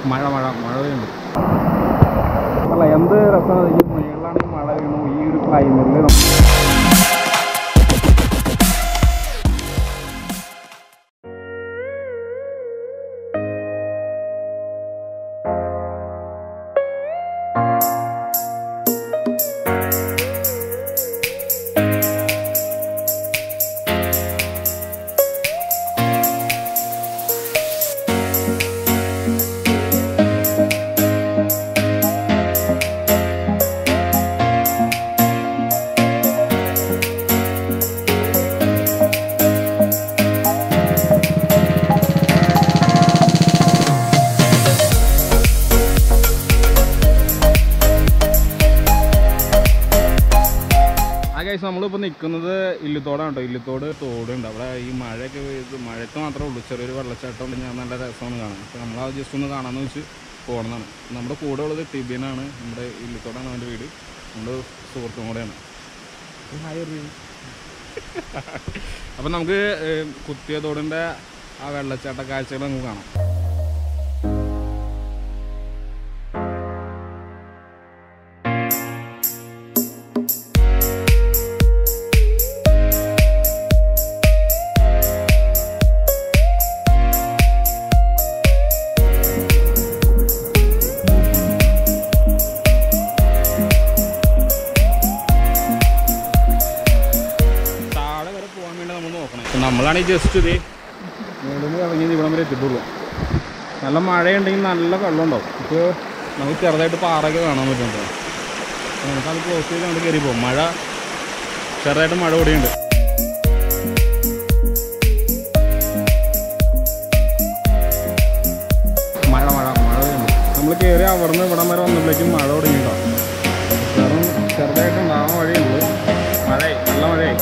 മഴ മഴ മഴ പെയ്യുന്നു അല്ല എന്ത് രസമാണ് ഈ മേളിലാണെങ്കിൽ മഴ വീണു ഈ ഒരു ക്ലൈമറ്റിൽ ആ കേസ് നമ്മളിപ്പോൾ നിൽക്കുന്നത് ഇല്ലിത്തോടാണ് കേട്ടോ ഇല്ലിത്തോട് തോടുണ്ട് അവിടെ ഈ മഴയൊക്കെ പെയ്ത് മഴയത്ത് മാത്രമേ ഉള്ളൂ ചെറിയൊരു വെള്ളച്ചാട്ടം ഉണ്ട് ഞാൻ നല്ല രസമാണ് കാണാൻ അപ്പോൾ നമ്മൾ അത് ജസ്റ്റ് ഒന്ന് കാണാമെന്ന് വെച്ച് പോകണമെന്നാണ് നമ്മുടെ കൂടെ ഉള്ളത് ടിബിനാണ് നമ്മുടെ ഇല്ലിത്തോടാണ് അവൻ്റെ വീട് നമ്മുടെ സുഹൃത്തും കൂടെയാണ് ഹായ് ഒരു അപ്പം നമുക്ക് ഏഹ്, കുത്തിയ തോടിൻ്റെ ആ വെള്ളച്ചാട്ട കാഴ്ചകൾ നമുക്ക് കാണാം താഴെ വരെ പോകാൻ വേണ്ടി നമ്മൾ നോക്കണം ഇപ്പം നമ്മളാണെങ്കിൽ ജസ്റ്റ് ഇത് മുകളിൽ ഇറങ്ങി ഇവിടം വരെ എത്തിയിട്ടുള്ളൂ നല്ല മഴയുണ്ടെങ്കിൽ നല്ല വെള്ളം ഉണ്ടാവും ഇപ്പോൾ നമുക്ക് ചെറുതായിട്ട് പാറയൊക്കെ കാണാൻ പറ്റുന്നുണ്ട് അപ്പോൾ നമുക്കത് ക്ലോസ് ചെയ്ത് അങ്ങോട്ട് കയറി പോകും മഴ ചെറുതായിട്ട് മഴ കൂടിയുണ്ട് മഴ മഴ മഴ പെയ്യുന്നു നമ്മൾ കയറി അവിടെ നിന്ന് ഇവിടം വരെ വന്നപ്പോഴേക്കും മഴ തുടങ്ങിയിട്ടുണ്ടാവും കാരണം ചെറുതായിട്ട് ഉണ്ടാവാൻ വഴിയുണ്ട് മഴയായി നല്ല മഴയായി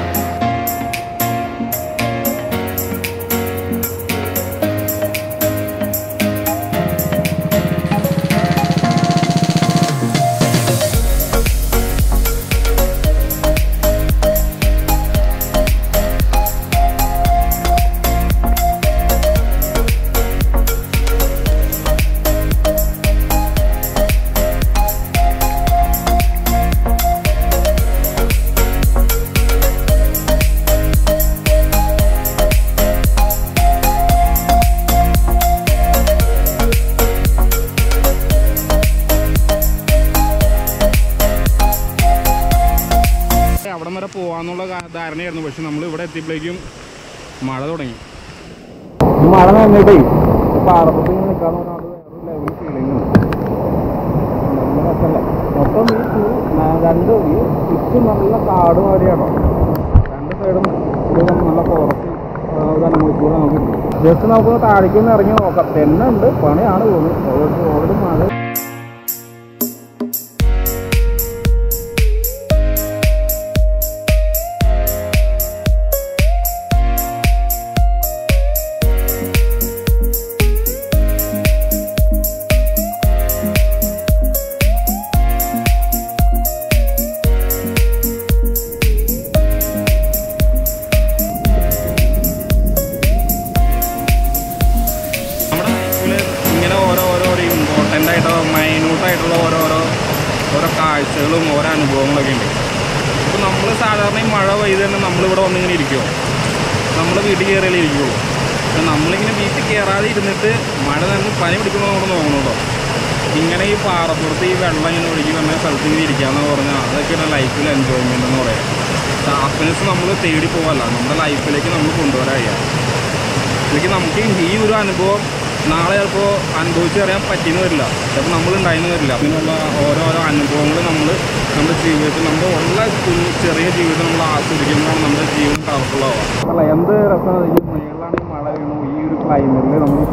അവിടം വരെ പോവാന്നുള്ള കാ- ധാരണയായിരുന്നു പക്ഷെ നമ്മൾ ഇവിടെ എത്തിയപ്പോഴേക്കും മഴ തുടങ്ങി മഴ നന്നിട്ടേ പാറപ്പുറത്ത് ഇങ്ങനെ നിൽക്കാന്ന് പറഞ്ഞാൽ വേറൊരു ലെവൽ ഫീലിംഗ് ഉണ്ട് നല്ല രസമല്ലേ മൊത്തം ഈ ചൂ- ന- രണ്ട് ഈ ചുറ്റും നല്ല കാട് മാതിരിയാണോ രണ്ട് സൈഡും ഒരു നല്ല ഫോറസ്റ്റ് ഒരു അനുഭവത്തിലൂടെ നമുക്ക് ജസ്റ്റ് നമുക്ക് താഴേക്ക് ഒന്ന് ഇറങ്ങി നോക്കാം തന്നെ ഉണ്ട് പണിയാണ് തോന്നുന്നത് ഓൾറെഡി ഓൾറെഡി മഴ നമ്മുടെ ലൈഫിൽ ഇങ്ങനെ ഓരോ ഓരോ ഇമ്പോർട്ടൻ്റ് ആയിട്ടോ മൈന്യൂട്ടായിട്ടുള്ള ഓരോരോ ഓരോ കാഴ്ചകളും ഓരോ അനുഭവങ്ങളൊക്കെ ഉണ്ട് ഇപ്പോൾ നമ്മൾ സാധാരണ ഈ മഴ പെയ്ത് തന്നെ നമ്മളിവിടെ വന്നിങ്ങനെ ഇരിക്കുമോ നമ്മൾ വീട്ടിൽ കയറിയാലേ ഇരിക്കുള്ളൂ പക്ഷെ നമ്മളിങ്ങനെ വീട്ടിൽ കയറാതെ ഇരുന്നിട്ട് മഴ നിന്ന് പനി പിടിക്കണോ നമ്മൾ നോക്കണല്ലോ ഇങ്ങനെ ഈ പാറപ്പുറത്ത് ഈ വെള്ളം ഇങ്ങനെ ഒഴുകി വന്ന സ്ഥലത്ത് ഇങ്ങനെ ഇരിക്കാന്ന് പറഞ്ഞാൽ അതൊക്കെയാണ് ലൈഫിൽ എൻജോയ്മെൻ്റ് എന്ന് പറയാം ഹാപ്പിനെസ് നമ്മൾ തേടി പോകല്ല നമ്മുടെ ലൈഫിലേക്ക് നമ്മൾ കൊണ്ടുവരാൻ കഴിയാം ശരിക്കും നമുക്ക് ഈ ഒരു അനുഭവം നാളെ ചിലപ്പോൾ അനുഭവിച്ചറിയാൻ പറ്റിയെന്ന് വരില്ല ചിലപ്പോൾ നമ്മൾ ഉണ്ടായെന്ന് വരില്ല അതിനുള്ള ഓരോരോ അനുഭവങ്ങൾ നമ്മൾ നമ്മുടെ ജീവിതത്തിൽ നമ്മുടെ ഉള്ള കുഞ്ഞ് ചെറിയ ജീവിതം നമ്മൾ ആസ്വദിക്കുമ്പോഴാണ് നമ്മുടെ ജീവിതം കളർഫുൾ ആവുക അല്ല എന്ത് രസമാണ് ഈ മേളിലാണ് ഈ മഴ വീണു ഈ ഒരു ക്ലൈമറ്റിൽ നമ്മൾ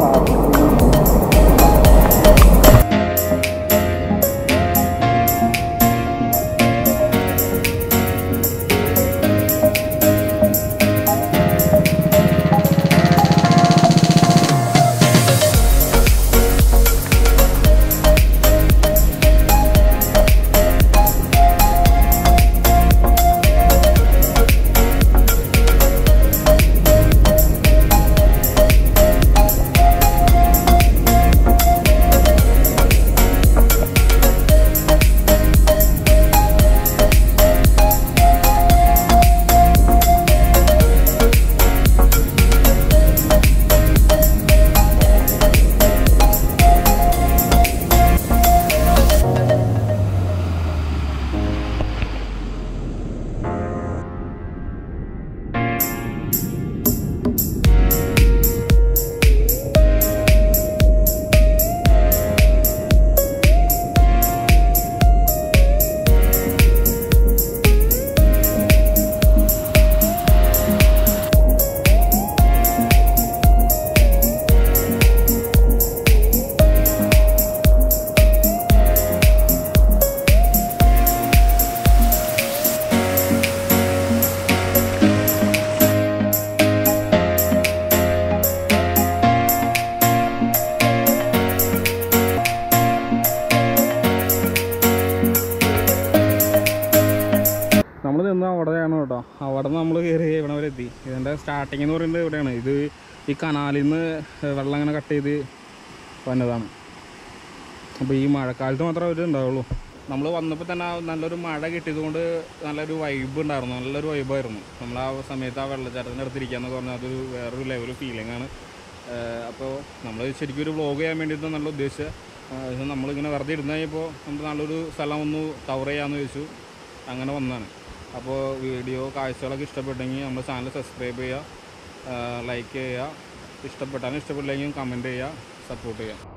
അവിടെ നിന്ന് നമ്മൾ കയറി ഇവിടെ വരെ എത്തി ഇതിൻ്റെ സ്റ്റാർട്ടിങ് എന്ന് പറയുന്നത് ഇവിടെയാണ് ഇത് ഈ കനാലിൽ നിന്ന് വെള്ളം ഇങ്ങനെ കട്ട് ചെയ്ത് വന്നതാണ് അപ്പോൾ ഈ മഴക്കാലത്ത് മാത്രമേ അവർ ഉണ്ടാവുള്ളൂ നമ്മൾ വന്നപ്പോൾ തന്നെ ആ നല്ലൊരു മഴ കിട്ടിയതുകൊണ്ട് നല്ലൊരു വൈബ് ഉണ്ടായിരുന്നു നല്ലൊരു വൈബായിരുന്നു നമ്മൾ ആ സമയത്ത് ആ വെള്ളച്ചാട്ടത്തിൻ്റെ അടുത്തിരിക്കാന്നൊക്കെ പറഞ്ഞാൽ അതൊരു വേറൊരു ലെവൽ ഫീലിംഗ് ആണ് അപ്പോൾ നമ്മൾ ശരിക്കും ഒരു വ്ളോഗ് ചെയ്യാൻ വേണ്ടിയിട്ട് നല്ല ഉദ്ദേശിച്ച പക്ഷേ നമ്മളിങ്ങനെ വെറുതെ ഇരുന്ന് കഴിഞ്ഞപ്പോൾ നമുക്ക് നല്ലൊരു സ്ഥലം ഒന്ന് കവർ ചെയ്യാമെന്ന് ചോദിച്ചു അങ്ങനെ വന്നതാണ് അപ്പോൾ വീഡിയോ കാഴ്ചകളൊക്കെ ഇഷ്ടപ്പെട്ടെങ്കിൽ നമ്മുടെ ചാനൽ സബ്സ്ക്രൈബ് ചെയ്യുക ലൈക്ക് ചെയ്യുക ഇഷ്ടപ്പെട്ടാലും ഇഷ്ടപ്പെട്ടില്ലെങ്കിൽ കമൻറ്റ് ചെയ്യുക സപ്പോർട്ട് ചെയ്യുക